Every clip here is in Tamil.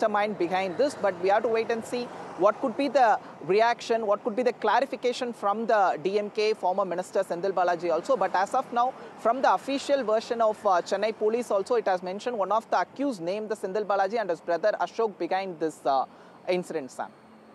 mastermind behind this, but we have to wait and see what could be the reaction, what could be the clarification from the DMK former minister Sendil Balaji also. But as of now, from the official version of uh, Chennai police also, it has mentioned one of the accused named the Sendil Balaji and his brother Ashok behind this uh, incident, Sam.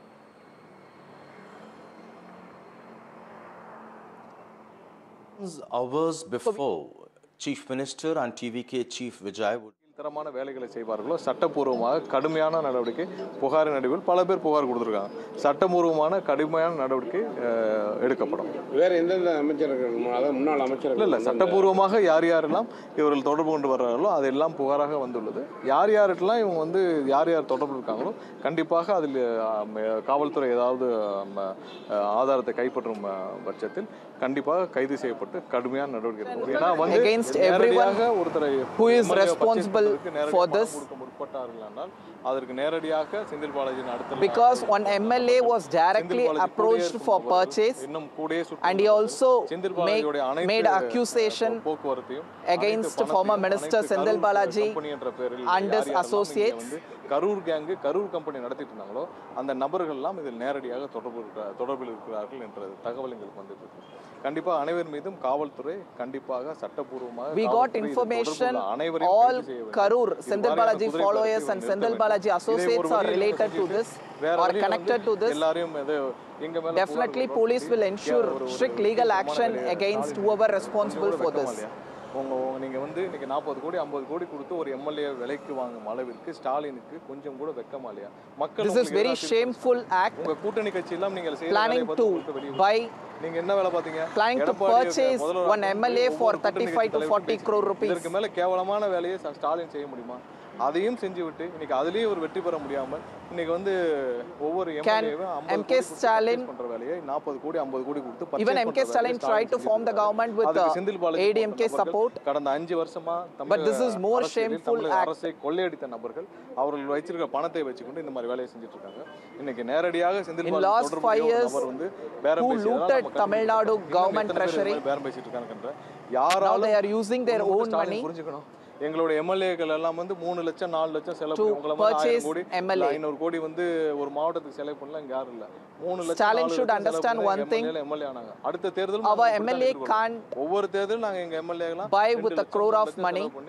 Hours before, Chief Minister and TVK Chief Vijay would தரமான வேலைகளை செய்வார்களோ சட்டப்பூர்வமாக கடுமையான நடவடிக்கை புகாரின் நடுவில் பல பேர் புகார் கொடுத்துருக்காங்க சட்டபூர்வமான கடுமையான நடவடிக்கை அஹ், எடுக்கப்படும் வேற எந்தெந்த அமைச்சர்கள் மு- அதாவது முன்னாள் அமைச்சர்கள் இல்லை இல்லை சட்டபூர்வமாக யார் யாரெல்லாம் இவர்கள் தொடர்பு கொண்டு வர்றார்களோ அதெல்லாம் புகாராக வந்துள்ளது யார் யார்கிட்டலாம் இவங்க வந்து யார் யார் தொடர்பு இருக்காங்களோ கண்டிப்பாக அதில் ஆம், காவல்துறை ஏதாவது ஆம், அஹ், ஆதாரத்தை கைப்பற்றும் அஹ், பட்சத்தில் கண்டிப்பாக கைது செய்யப்பட்டு கடுமையான நடவடிக்கை எடுக்கும் ஏன்னா வந்து Against everyone நேரடியாக ஒருத்தரை who is MLA purchase responsible பண்றதுக்கு நேரடி for பணம் this. கொடுக்க முற்பட்டார்கள் என்றால் அதற்கு நேரடியாக செந்தில் பாலாஜியின் அடுத்த Because one MLA was directly Senthil Balaji approached கூடயே for இருக்கும் purchase இன்னும் கூடயே சுற்றி and he also Senthil make, பாலாஜியோட அனைத்து made accusation போக்குவரத்தையும் against அனைத்து former பணத்தையும், minister அனைத்து Senthil கரூர் Balaji company என்ற பெயரில் and யார் his யாரெல்லாம் இங்க associates. வந்து கரூர் கேங்கு கரூர் கம்பெனி நடத்திட்டு இருந்தாங்களோ அந்த நபர்கள் எல்லாம் இதில் நேரடியாக தொடர்பு இருக்கிற- தொடர்பில் இருக்கிறார்கள் என்ற தகவல் எங்களுக்கு வந்துட்டு இருக்கு கண்டிப்பா அனைவர் மீதும் காவல்துறை கண்டிப்பாக சட்டப்பூர்வமாக We got காவல்துறை இதில் information தொடர்புள்ள அனைவரையும் all கைது செய்ய வேண்டும். Karur, இது Senthil மாதிரியான Balaji குதிரை followers பறக்கை and நிறுத்த Senthil வேண்டும். Balaji இதை ஒரு associates are வழியில் related to செஞ்சுட்டு this வேற or வழியில connected வந்து to this. எல்லாரையும் எது எங்க மேல Definitely புகார் police will கொடுக்கணும். ensure ஒரு- ஒரு strict legal தீர்க்கமான action வேலையை against ஸ்டாலின் whoever கொஞ்சம் responsible கூட for வெட்கமா this. இல்லையா? உங்க உங்க- நீங்க வந்து இன்னைக்கு நாற்பது கோடி ஐம்பது கோடி கொடுத்து ஒரு எம்எல்ஏ விலைக்கு வாங்கும் அளவிற்கு ஸ்டாலினுக்கு கொஞ்சம் கூட வெட்கமா இல்லையா மக்கள் This is உங்களுக்கு very எதிராக தீர்ப்பு shameful act உங்க கூட்டணி கட்சி எல்லாம் நீங்க செய்யற planning வேலையை பத்தி to உங்களுக்கு வெளியே buy நீங்க என்ன வேலை பாத்தீங்க planning to எடப்பாடியை purchase முதல்வராக one கொண்டு MLA for ஒவ்வொரு கூட்டணி 35 to கட்சி 40 தலைவரும் crore பேசி, rupees. இதற்கு மேல கேவலமான வேலையை ச- ஸ்டாலின் செய்ய முடியுமா அதையும் செஞ்சு விட்டு இன்னைக்கு அதுலயே ஒரு வெற்றி பெற முடியாம இன்னைக்கு வந்து ஒவ்வொரு Can எம்எல்ஏவும் MK Stalin- பண்ற வேலையை நாற்பது கோடி ஐம்பது கோடி கொடுத்து purchase Even பண்ற MK வேலையை Stalin tried to form the செஞ்சுட்டு government with அதுக்கு uh, செந்தில் பாலாஜி போன்ற ADMK நபர்கள் support. கடந்த அஞ்சு வருஷமா But this is more அரசியலில் shameful தமிழக act. அரசை கொள்ளையடித்த நபர்கள் அவர்கள் வச்சிருக்க பணத்தை வச்சுக்கொண்டு இந்த மாதிரி வேலையை செஞ்சுட்டு இருக்காங்க இன்னைக்கு நேரடியாக செந்தில் In பாலாஜி last தொடர்புடைய five ஒரு years, நபர் வந்து பேரம் who பேசியதால looted நம்ம கண்டுபிடிச்சிருக்கோம். Tamil Nadu இன்னும் government எத்தனை பேர் இந்த treasury? மாதிரி பேரம் பேசிட்டு இருக்காங்கன்ற Now யாராலும் they are using their ஒண்ணு own மட்டும் ஸ்டாலின் money புரிஞ்சுக்கணும் எங்களோட எம்எல்ஏக்கள் எல்லாம் வந்து மூணு லட்சம் நாலு லட்சம் செலவு to பண்ணி உங்களை மாதிரி purchase ஆயிரம் கோடி MLA. ஐநூறு கோடி வந்து ஒரு மாவட்டத்துக்கு செலவு பண்ணல இங்க யாரும் இல்ல மூணு லட்சம் Stalin நாலு should லட்சம் செலவு understand பண்ணி one எங்க thing. MLA எம்எல்ஏ ஆனாங்க அடுத்த தேர்தல் our MLA can't ஒவ்வொரு தேர்தலும் நாங்க எங்க MLA buy with a crore of money